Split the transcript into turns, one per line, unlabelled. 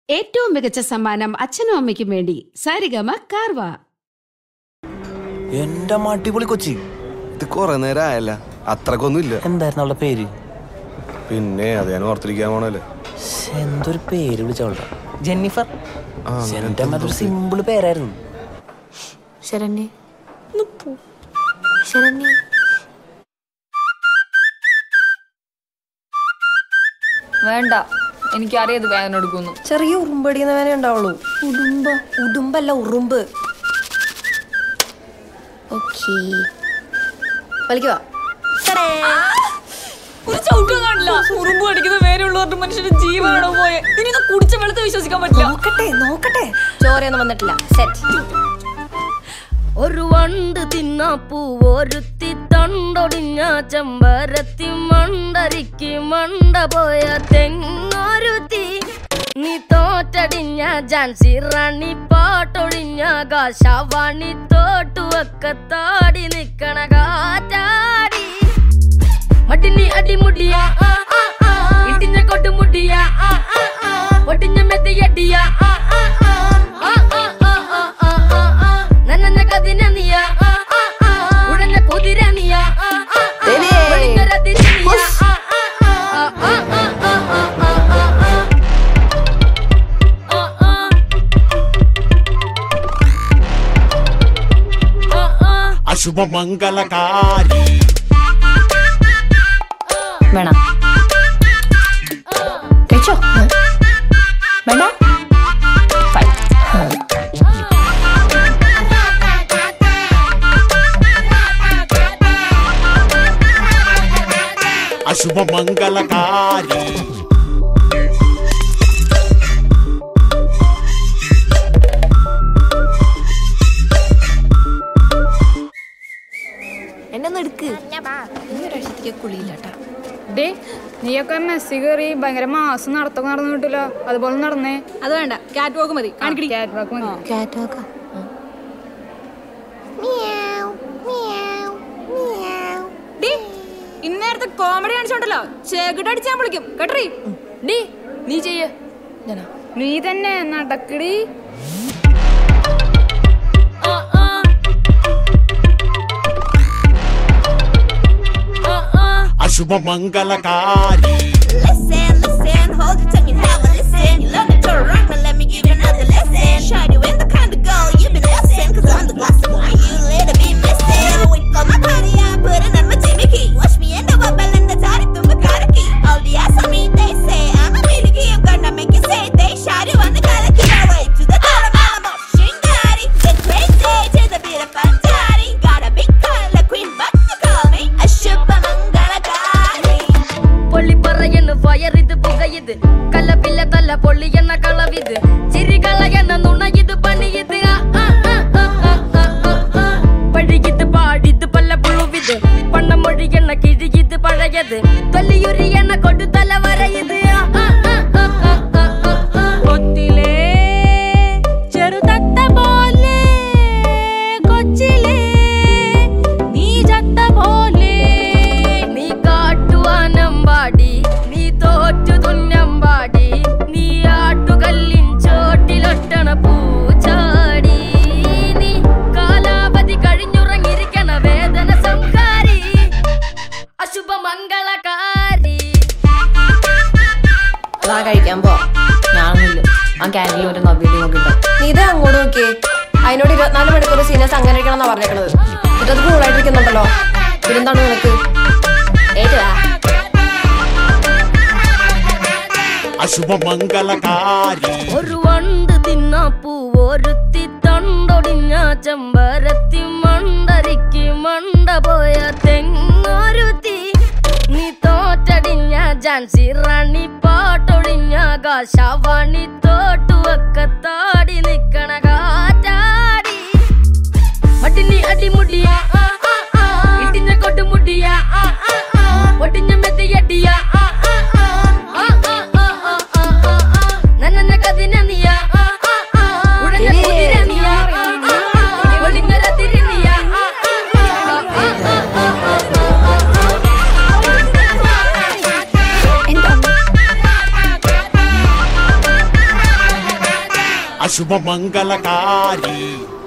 ഏറ്റവും മികച്ച സമ്മാനം അച്ഛനും അമ്മയ്ക്കും വേണ്ടി സാരിഗമ കാർവ
എന്റെ മാട്ടിപൊളി കൊച്ചി
ഇത് കുറെ നേരം ആയല്ല അത്രക്കൊന്നും ഇല്ല
എന്തായിരുന്നു അവളുടെ പേര്
പിന്നെ അത് ഞാൻ ഓർത്തിരിക്കാൻ പോണല്ലേ
ശ്ശെ, എന്തൊരു പേര് വിളിച്ചവളുടെ ജെന്നിഫർ
ആ, അങ്ങനെ
എന്റെ അമ്മ അതൊരു സിമ്പിൾ പേരായിരുന്നു
ശരണ്യ ശരണ്യ
വേണ്ട എനിക്കറിയത് വേദന എടുക്കുന്നു
ചെറിയ ഉറുമ്പടിക്കുന്നവനെ ഉണ്ടാവുള്ളൂ ഉടുമ്പ് ഉടുമ്പല്ല ഉറുമ്പ്
ഓക്കേ വലിക്കുവാ
ഒരു ചവിട്ടും കാണില്ല ഉറുമ്പ് കടിക്കുന്ന വേരെയുള്ളവരുടെ മനുഷ്യന്റെ ജീവനാണോ പോയെ ഇനി ഇത് കുടിച്ച വെള്ളത്തെ വിശ്വസിക്കാൻ പറ്റില്ല
നോക്കട്ടെ നോക്കട്ടെ
ചോരയൊന്നും വന്നിട്ടില്ല സെറ്റ്
ഒരു വണ്ട് തിന്നാപ്പൂ ഒരുത്തി തണ്ടൊടിഞ്ഞ ചെമ്പരത്തി മണ്ടരിക്ക് മണ്ട പോയ തെങ്ങൊരുത്തി നീ തോറ്റടിഞ്ഞ ജാൻസി റാണി പാട്ടൊഴിഞ്ഞ കാശവാണി തോട്ടുവൊക്കെ താടി നിക്കണ കാറ്റാടി മടിനി അടിമുടിയ ആ, ആ, ആ. ഇടിഞ്ഞ കൊടുമുടിയ ആ, ആ, ആ. ഒടിഞ്ഞ മെതിയടിയ ആ, ആ, ആ. ആ, ആ, ആ, ആ, ആ, ആ, ആ. നനഞ്ഞ കതിന നീയ ആ, ആ, ആ. ഉടഞ്ഞ കുതിര നീയ ആ, ആ, ആ. ഒളിഞ്ഞ രതിരി നീയ ആ, ആ, ആ. ആ, ആ, ആ, ആ, ആ, ആ, ആ, ആ. ആ, ആ. ആ, ആ.
അശുഭമംഗളകാരി
വേണം കഴിച്ചോ വേണ്ട Fine.
അശുഭമംഗളകാരി
എന്നെ ഒന്ന് എടുക്ക് ഈ ഒരാഴ്ചത്തേക്ക് കുളിയില്ലാട്ടാ
ഡേ നീയൊക്കെ മെസ്സി കയറി ഭയങ്കര മാസം നടത്തൊക്കെ നടന്നു കിട്ടില്ല അതുപോലെ നടന്നേ അത് വേണ്ട കാറ്റ് വാക്ക് മതി കാണിക്കടി കാറ്റ് വാക്ക് മതി
കാറ്റ് നോക്കാം
ഡി ഇന്നേരത്തെ കോമഡി കാണിച്ചോണ്ടല്ലോ ചേകിട്ട് അടിച്ചാൻ വിളിക്കും കേട്ടറി ഡി നീ ചെയ്യ നീ തന്നെ നടക്കടി
അശുഭമംഗളകാരി
Listen, listen, hold your tongue and have a listen. You love the tour run, but let me give you another lesson. Shine you in the kind of girl you've been missing. Cause I'm the glass of wine you little bit missing. Wait for my party, I put it on my Jimmy key. Watch me end up a bell in the toddy to my car key. All the ass on me, they say I'm a really key. I'm gonna make you say they shot you on the color key. I wait to the top of Malibu. Shingari, then crazy to the beat of Fantari. Got a big color queen, but you call me a super mangalakari.
പൊള്ളി പറയുന്നു fire ഇത് പുകയിത് കലപില്ല തല പൊള്ളി എന്ന കളവിത് ചിരി കളയെന്ന നുണയത് പണിയത് ആ, ആ, ആ, ആ, ആ, ആ, ആ, ആ. പഴിയത് പാടിത് പല്ല പുളുവിത് പണ്ണം മൊഴിയെണ്ണ കിഴിയത് പഴയത് തൊല്ലിയുരി എണ്ണ കൊടുത്തല വരയത് ആ, ആ, ആ, ആ, ആ, ആ, ആ, ആ.
കൊത്തിലേ ചെറുതത്ത പോലെ കൊച്ചിലേ നീ ചത്ത പോലെ
നീ കാട്ടുവാനമ്പാടി നീ തോറ്റു തുന്നമ്പാടി നീ ആട്ടുകല്ലിൻ ചോട്ടിലൊട്ടണ പൂച്ചാടി നീ കാലാവധി കഴിഞ്ഞുറങ്ങിയിരിക്കണ വേദന സംഹാരി അശുഭമംഗളകാരി
അതാ കഴിക്കാൻ പോ ഞാനൊന്നുമില്ല ആ ക്യാൻറ്റീനിൽ ഒരു നവ്യതി നോക്കിട്ടോ
നീ ഇത് അങ്ങോട്ട് നോക്കിയേ അതിനോട് ഇരുപത്തിനാല് മണിക്കൂർ സീനിയേഴ്സ് അങ്ങനെ ഇരിക്കണം എന്നാ പറഞ്ഞേക്കണത് ഇതത് കൂളായിട്ടിരിക്കുന്നുണ്ടല്ലോ പിന്നെന്താണ് നിനക്ക്
ഏറ്റുവാ
അശുഭമംഗളകാരി
ഒരു വണ്ട് തിന്നാപ്പൂ ഒരുത്തി തണ്ടൊടിഞ്ഞ ചെമ്പരത്തി മണ്ടരിക്ക് മണ്ട പോയ തെങ്ങൊരുത്തി നീ തോറ്റടിഞ്ഞ ജാൻസി റാണി പാട്ടൊഴിഞ്ഞ കാശവാണി തോട്ടുവൊക്കെ താടി നിക്കണ കാറ്റാടി മടിനി അടിമുടിയ ആ, ആ, ആ. ഇടിഞ്ഞ കൊടുമുടിയ ആ, ആ, ആ. ഒടിഞ്ഞ മെതിയടിയ ആ, ആ, ആ. ആ, ആ, ആ, ആ, ആ, ആ, ആ. നനഞ്ഞ കതിന നീയ ആ, ആ, ആ. ഉടഞ്ഞ കുതിര നീയ ആ, ആ, ആ. ഒളിഞ്ഞ രതിരി നീയ ആ, ആ, ആ. ആ, ആ, ആ, ആ, ആ, ആ, ആ.
എന്താ
അശുഭമംഗലകാരി